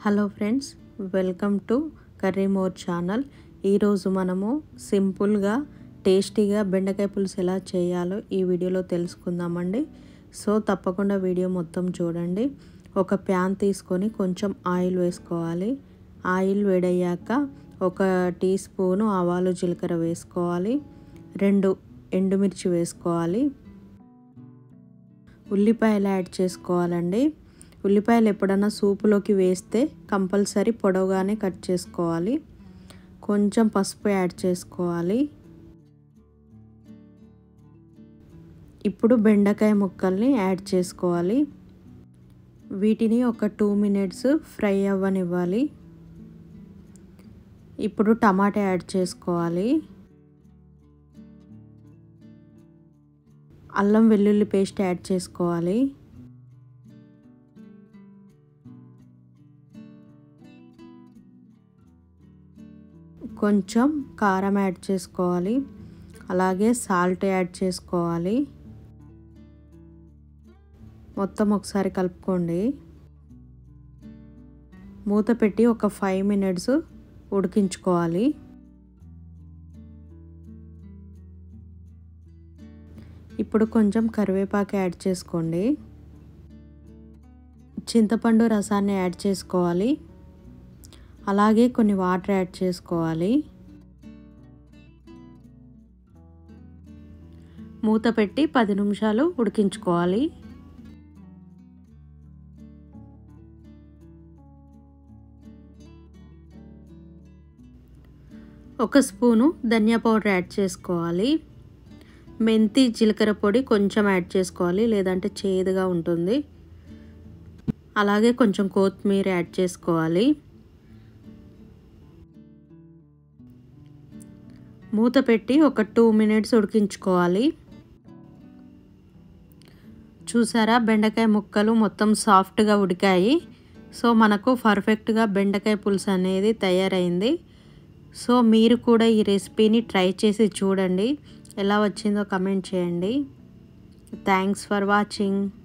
hello friends welcome to curry more channel ఈరోజు మనము సింపుల్గా టేస్టీగా బెండకాయ పులుసు ఎలా చేయాలో ఈ వీడియోలో తెలుసుకుందామండి సో తప్పకుండా వీడియో మొత్తం చూడండి ఒక ప్యాన్ తీసుకొని కొంచెం ఆయిల్ వేసుకోవాలి ఆయిల్ వేడయ్యాక ఒక టీ స్పూను ఆవాలు జీలకర్ర వేసుకోవాలి రెండు ఎండుమిర్చి వేసుకోవాలి ఉల్లిపాయలు యాడ్ చేసుకోవాలండి ఉల్లిపాయలు ఎప్పుడన్నా సూపులోకి వేస్తే కంపల్సరీ పొడవుగానే కట్ చేసుకోవాలి కొంచెం పసుపు యాడ్ చేసుకోవాలి ఇప్పుడు బెండకాయ ముక్కల్ని యాడ్ చేసుకోవాలి వీటిని ఒక టూ మినిట్స్ ఫ్రై అవ్వనివ్వాలి ఇప్పుడు టమాటా యాడ్ చేసుకోవాలి అల్లం వెల్లుల్లి పేస్ట్ యాడ్ చేసుకోవాలి కొంచెం కారం యాడ్ చేసుకోవాలి అలాగే సాల్ట్ యాడ్ చేసుకోవాలి మొత్తం ఒకసారి కలుపుకోండి మూత పెట్టి ఒక ఫైవ్ మినిట్స్ ఉడికించుకోవాలి ఇప్పుడు కొంచెం కరివేపాకు యాడ్ చేసుకోండి చింతపండు రసాన్ని యాడ్ చేసుకోవాలి అలాగే కొన్ని వాటర్ యాడ్ చేసుకోవాలి మూత పెట్టి పది నిమిషాలు ఉడికించుకోవాలి ఒక స్పూను ధనియా పౌడర్ యాడ్ చేసుకోవాలి మెంతి జీలకర్ర పొడి కొంచెం యాడ్ చేసుకోవాలి లేదంటే చేదుగా ఉంటుంది అలాగే కొంచెం కొత్తిమీర యాడ్ చేసుకోవాలి మూత పెట్టి ఒక టూ మినిట్స్ ఉడికించుకోవాలి చూసారా బెండకాయ ముక్కలు మొత్తం సాఫ్ట్గా ఉడికాయి సో మనకు పర్ఫెక్ట్గా బెండకాయ పులుసు అనేది తయారైంది సో మీరు కూడా ఈ రెసిపీని ట్రై చేసి చూడండి ఎలా వచ్చిందో కమెంట్ చేయండి థ్యాంక్స్ ఫర్ వాచింగ్